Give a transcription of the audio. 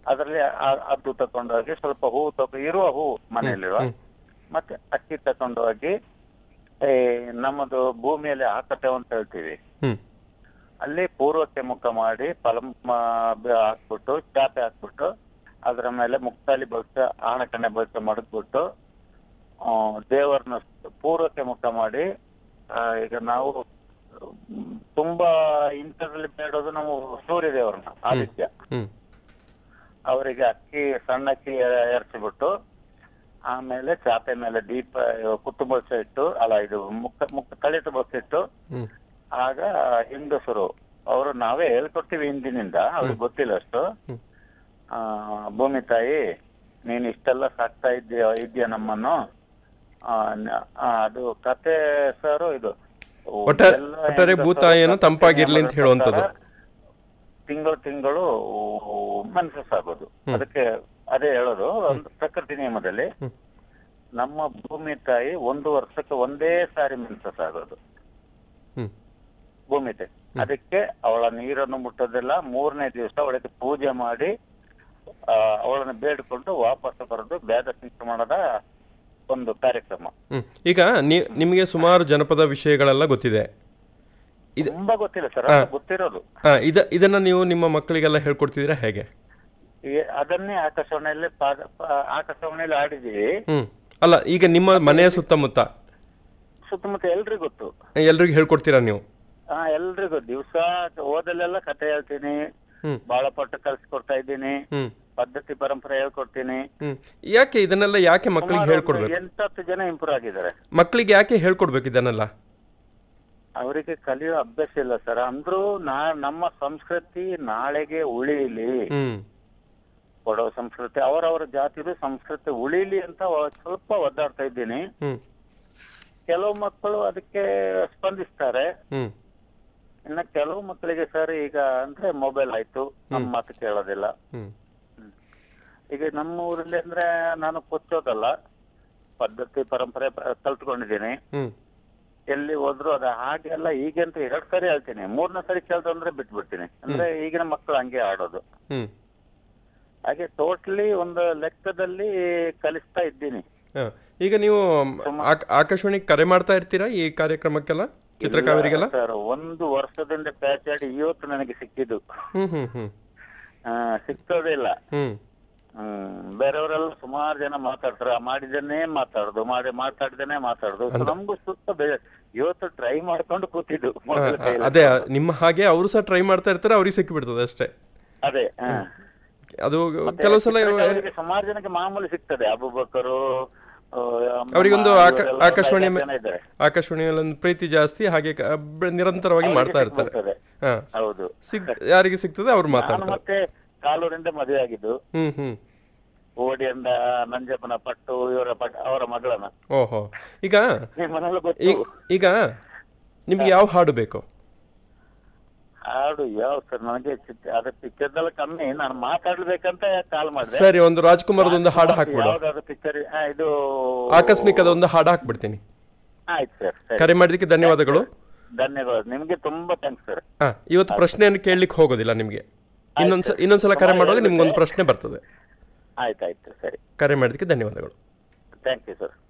ಅದರಲ್ಲಿ ಆ- ಅದು ತಕೊಂಡೋಗಿ ಸ್ವಲ್ಪ ಹೂವು ತಗೊ ಇರುವ ಹೂವು ಮನೆಯಲ್ಲಿರುವ ಮತ್ತೆ ಅಕ್ಕಿ ತಕೊಂಡೋಗಿ ಏ, ನಮ್ಮದು ಭೂಮಿಯಲ್ಲಿ ಹಾಕತೆ ಅಂತ ಹೇಳ್ತೀವಿ ಹ್ಮ್ ಅಲ್ಲಿ ಪೂರ್ವಕ್ಕೆ ಮುಖ ಮಾಡಿ ಪಲಮ ಬ- ಹಾಕ್ಬಿಟ್ಟು ಚಾಪೆ ಹಾಕ್ಬಿಟ್ಟು ಅದರ ಮೇಲೆ ಮುಕ್ತಾಲಿ ಬಳಸ ಆಣಕಣ್ಣೆ ಬಳಸ ಮಡಗ್ಬಿಟ್ಟು ಆ, ದೇವರನ್ನ ಪೂರ್ವಕ್ಕೆ ಮುಖ ಮಾಡಿ ಆ, ಈಗ ನಾವು ಮ್, ತುಂಬಾ ಇಂಥದ್ರಲ್ಲಿ ಬೇಡೋದು ನಾವು ಸೂರ್ಯ ದೇವರನ್ನ ಆದಿತ್ಯ ಹ್ಮ್ ಅವರಿಗೆ ಅಕ್ಕಿ ಸಣ್ಣ ಅಕ್ಕಿ ಎರಚಿಬಿಟ್ಟು ಆಮೇಲೆ ಚಾಪೆ ಮೇಲೆ ದೀಪ ಕುತ್ತು ಬಳಸ ಇಟ್ಟು ಅಲ್ಲ ಇದು ಮುಖ ಮುಖ ಕಳಿತ ಬಳಸ ಇಟ್ಟು ಹ್ಮ್ ಆಗ ಹೆಂಗಸರು ಅವರು ನಾವೇ ಹೇಳ್ಕೊಡ್ತೀವಿ ಹಿಂದಿನಿಂದ ಅವ್ರಿಗೆ ಗೊತ್ತಿಲ್ಲ ಅಷ್ಟು ಹ್ಮ್. ಆ ಭೂಮಿ ತಾಯಿ ನೀನ್ ಇಷ್ಟೆಲ್ಲ ಸಾಕ್ತಾ ಇದ್ದೀಯ ಇದೆಯಾ ನಮ್ಮನ್ನು ಆ, ನ- ಆ, ಅದು ಕತೆ ಸರ್ ಇದು ಒಟ್ಟಾರೆ- ಎಲ್ಲ ಒಟ್ಟಾರೆ ಹೆಂಗಸರು ಭೂತಾಯಿಯನ್ನು ತಂಪಾಗಿರ್ಲಿ ಅಂತ ಹೇಳುವಂಥದ್ದು. ತಿಂಗಳು ತಿಂಗಳು ಮನ್ಸಸ್ ಆಗೋದು ಅದಕ್ಕೆ ಅದೇ ಹೇಳೋದು ಒಂದು ಪ್ರಕೃತಿ ನಿಯಮದಲ್ಲಿ ಹ್ಮ್. ನಮ್ಮ ಭೂಮಿ ತಾಯಿ ಒಂದು ವರ್ಷಕ್ಕೆ ಒಂದೇ ಸಾರಿ ಮೆನ್ಸಸ್ ಆಗೋದು ಹ್ಮ್ ಭೂಮಿ ತಾಯಿ ಅದಕ್ಕೆ ಅವಳ ನೀರನ್ನು ಮುಟ್ಟೋದಿಲ್ಲ ಮೂರನೇ ದಿವಸ ಅವಳಿಗೆ ಪೂಜೆ ಮಾಡಿ ಆ, ಅವಳನ್ನು ಬೇಡಿಕೊಂಡು ವಾಪಸ್ ಬರೋದು ಬೇದ ಸಂಕ್ರಮಣದ ಒಂದು ಕಾರ್ಯಕ್ರಮ ಹ್ಮ್ ಈಗ ನೀ ನಿಮಗೆ ಸುಮಾರು ಜನಪದ ವಿಷಯಗಳೆಲ್ಲ ಗೊತ್ತಿದೆ ಇದು- ತುಂಬಾ ಗೊತ್ತಿಲ್ಲ ಸರ್ ಗೊತ್ತಿರೋದು ಹಾ ಇದ ಇದನ್ನ ನೀವು ನಿಮ್ಮ ಮಕ್ಕಳಿಗೆಲ್ಲ ಹೇಳ್ಕೊಡ್ತಿದ್ದೀರಾ ಹೇಗೆ ಈ ಅದನ್ನೇ ಆಕಾಶವಾಣಿಯಲ್ಲಿ ಪಾದ- ಪ- ಆಕಾಶವಾಣಿಯಲ್ಲಿ ಆಡಿದೀವಿ ಹ್ಮ್ ಅಲ್ಲ ಈಗ ನಿಮ್ಮ ಮನೆಯ ಸುತ್ತಮುತ್ತ ಸುತ್ತಮುತ್ತ ಎಲ್ರಿಗೂ ಗೊತ್ತು ಎಲ್ರಿಗೂ ಹೇಳ್ಕೊಡ್ತೀರಾ ನೀವು ಹಾ ಎಲ್ರಿಗೂ ದಿವಸ ಓದಲ್ಲೆಲ್ಲ ಕತೆ ಹೇಳ್ತೀನಿ ಹ್ಮ್ ಬಾಳಪಟ್ಟು ಕಲ್ಸ್ಕೊಡ್ತಾ ಇದ್ದೀನಿ ಹ್ಮ್ ಪದ್ಧತಿ ಪರಂಪರೆ ಹೇಳ್ಕೊಡ್ತೀನಿ ಹ್ಮ್ ಯಾಕೆ ಇದನ್ನೆಲ್ಲ ಯಾಕೆ ಮಕ್ಕಳಿಗೆ ಸುಮಾರು ಒಂದು ಹೇಳ್ಕೊಡ್ಬೇಕು ಎಂಟತ್ತು ಜನ ಇಂಪ್ರೂವ್ ಆಗಿದ್ದಾರೆ ಮಕ್ಕಳಿಗೆ ಯಾಕೆ ಹೇಳ್ಕೊಡ್ಬೇಕು ಇದನ್ನೆಲ್ಲ ಅವರಿಗೆ ಕಲಿಯೋ ಅಭ್ಯಾಸ ಇಲ್ಲ ಸರ್ ಅಂದ್ರೂ ನಾ ನಮ್ಮ ಸಂಸ್ಕೃತಿ ನಾಳೆಗೆ ಉಳಿಲಿ ಹ್ಮ್ ಕೊಡೋ ಸಂಸ್ಕೃತಿ ಅವರವರ ಜಾತಿದು ಸಂಸ್ಕೃತಿ ಉಳಿಲಿ ಅಂತ ಒ- ಸ್ವಲ್ಪ ಒದ್ದಾಡ್ತಾ ಇದ್ದೀನಿ ಹ್ಮ್ ಕೆಲವು ಮಕ್ಕಳು ಅದಕ್ಕೆ ಸ್ಪಂದಿಸ್ತಾರೆ ಹ್ಮ್ ಇನ್ನ ಕೆಲವು ಮಕ್ಕಳಿಗೆ ಸರ್ ಈಗ ಅಂದ್ರೆ ಮೊಬೈಲ್ ಆಯ್ತು ನಮ್ಮ ಮಾತು ಕೇಳೋದಿಲ್ಲ ಹ್ಮ್ ಈಗ ನಮ್ಮ ಊರಲ್ಲಿ ಅಂದ್ರೆ ನಾನು ಕೊಚ್ಚೋದಲ್ಲ ಪದ್ಧತಿ ಪರಂಪರೆ ಪ- ಕಲ್ತ್ಕೊಂಡಿದ್ದೀನಿ ಹ್ಮ್ ಎಲ್ಲಿ ಹೋದ್ರು ಅದ ಹಾಗೆಲ್ಲ ಈಗ ಅಂತ ಎರಡ್ ಸರಿ ಹೇಳ್ತೀನಿ ಮೂರನೇ ಸರಿ ಕೇಳ್ದು ಅಂದ್ರೆ ಬಿಟ್ಬಿಡ್ತೀನಿ ಅಂದ್ರೆ ಈಗಿನ ಮಕ್ಕಳು ಹಂಗೆ ಆಡೋದು ಹ್ಮ್ ಹಾಗೆ ಟೋಟಲಿ ಒಂದು ಲೆಕ್ಕದಲ್ಲಿ ಕಲಿಸ್ತಾ ಇದ್ದೀನಿ ಹ. ಈಗ ನೀವು ಆಕ್- ಆಕಾಶವಾಣಿಗೆ ಕರೆ ಮಾಡ್ತಾ ಇರ್ತೀರಾ ಈ ಕಾರ್ಯಕ್ರಮಕ್ಕೆಲ್ಲ ಚಿತ್ರಕಾವೇರಿಗೆಲ್ಲ ಸರ್ ಒಂದು ವರ್ಷದಿಂದ ಪ್ಯಾಚ್ ಆಡಿ ಇವತ್ತು ನನಗೆ ಸಿಕ್ಕಿದ್ದು ಹ್ಮ್ ಹ್ಮ್ ಹ್ಮ್ ಆ, ಸಿಕ್ತೋದೇ ಇಲ್ಲ ಹ್ಮ್ ಹ್ಮ್ ಬೇರೆಯವರೆಲ್ಲ ಸುಮಾರು ಜನ ಮಾತಾಡ್ತಾರೆ ಆ ಮಾಡಿದನ್ನೇ ಮಾತಾಡುದು ಮಾಡಿ ಮಾತಾಡ್ದೇನೆ ಮಾತಾಡುದು So ನಮ್ಗೂ ಸುತ್ತ ಬೇ- ಇವತ್ತು ಟ್ರೈ ಮಾಡ್ಕೊಂಡು ಕೂತಿದ್ದು ಮೊಬೈಲ್ ಹ, ಕೈಯಲ್ಲಿ. ಅದೇ ನಿಮ್ಮ ಹಾಗೆ ಅವರು ಸಹ ಟ್ರೈ ಮಾಡ್ತಾ ಇರ್ತಾರೆ ಅವ್ರಿಗೆ ಸಿಕ್ಕಿಬಿಡ್ತದೆ ಅಷ್ಟೇ ಅದೇ ಹ. ಅದು ಮತ್ತೆ ಕೆಲವು ಸಲ ಚಿತ್ರಕಲೆಗಳಿಗೆ ಸುಮಾರು ಜನಕ್ಕೆ ಮಾಮೂಲಿ ಸಿಗ್ತದೆ ಅಬುಬಕರು ಆ, ಅಮ್ಮಮ್ಮ ಅವರಿಗೊಂದು ಆಕ- ಇವರೆಲ್ಲ ಆಕಾಶವಾಣಿ ಒಂದು ಮೇ- ಐದಾರು ಜನ ಇದ್ದಾರೆ. ಆಕಾಶವಾಣಿಯಲ್ಲಿ ಒಂದು ಪ್ರೀತಿ ಜಾಸ್ತಿ ಹಾಗೆ ಕ- ಬ- ನಿರಂತರವಾಗಿ ಅವ್ರಿಗೆ ಮಾಡ್ತಾ ಇರ್ತಾರೆ ಸಿಕ್ಬಿಡ್ತದೆ. ಹಾ ಹೌದು ಸಿಗ್ ಯಾರಿಗೆ ಸಿಗ್ತದೆ ಅವ್ರು ನಾನು ಮಾತಾಡ್ತಾರೆ ಮತ್ತೆ ಕಾಲೂರಿಂದ ಮದುವೆ ಆಗಿದ್ದು ಹ್ಮ್ ಹ್ಮ್ ಓಡಿಯಿಂದ ನಂಜಪ್ಪನ ಪಟ್ಟು ಇವರ ಪಟ್ಟು ಅವರ ಮಗಳನ್ನ ಓಹೋ ಈಗ ನಿಮ್ಮನೆಲ್ಲ ಗೊತ್ತು ಈ- ಈಗ ನಿಮ್ಗೆ ಯಾವ ಹಾಡು ಬೇಕು ಹಾಡು ಯಾವ ಸರ್ ನನಗೆ ಚಿತ್- ಅದ ಪಿಕ್ಚರ್ದೆಲ್ಲ ಕಮ್ಮಿ ನಾನು ಮಾತಾಡ್ಬೇಕಂತ ಕಾಲ್ ಮಾಡಿದೆ ಸರಿ ಒಂದು ರಾಜ್ಕುಮಾರ್ದೊಂದು ಹಾಡು ಹಾಕ್ಬಿಡು ಯಾವ್ದಾದ್ರು ಪಿಕ್ಚರ್ ಇದು ಆಕಸ್ಮಿಕದ ಒಂದು ಹಾಡು ಹಾಕ್ಬಿಡ್ತೀನಿ ಆಯ್ತು ಸರ್ ಸರಿ ಕರೆ ಮಾಡಿದಕ್ಕೆ ಧನ್ಯವಾದಗಳು ಧನ್ಯವಾದ ನಿಮ್ಗೆ ತುಂಬಾ ಥ್ಯಾಂಕ್ಸ್ ಸರ್ ಹಾ ಇವತ್ತು ಪ್ರಶ್ನೆಯನ್ನು ಕೇಳಲಿಕ್ಕೆ ಹೋಗೋದಿಲ್ಲ ನಿಮ್ಗೆ ಇನ್ನೊಂದ್ಸ ಇನ್ನೊಂದ್ಸಲ ಕರೆ ಮಾಡುವಾಗ ನಿಮ್ಗೊಂದು ಪ್ರಶ್ನೆ ಬರ್ತದೆ ಆಯ್ತಾಯ್ತು ಸರಿ ಕರೆ ಮಾಡಿದಕ್ಕೆ ಧನ್ಯವಾದಗಳು ಥ್ಯಾಂಕ್ ಯು ಸರ್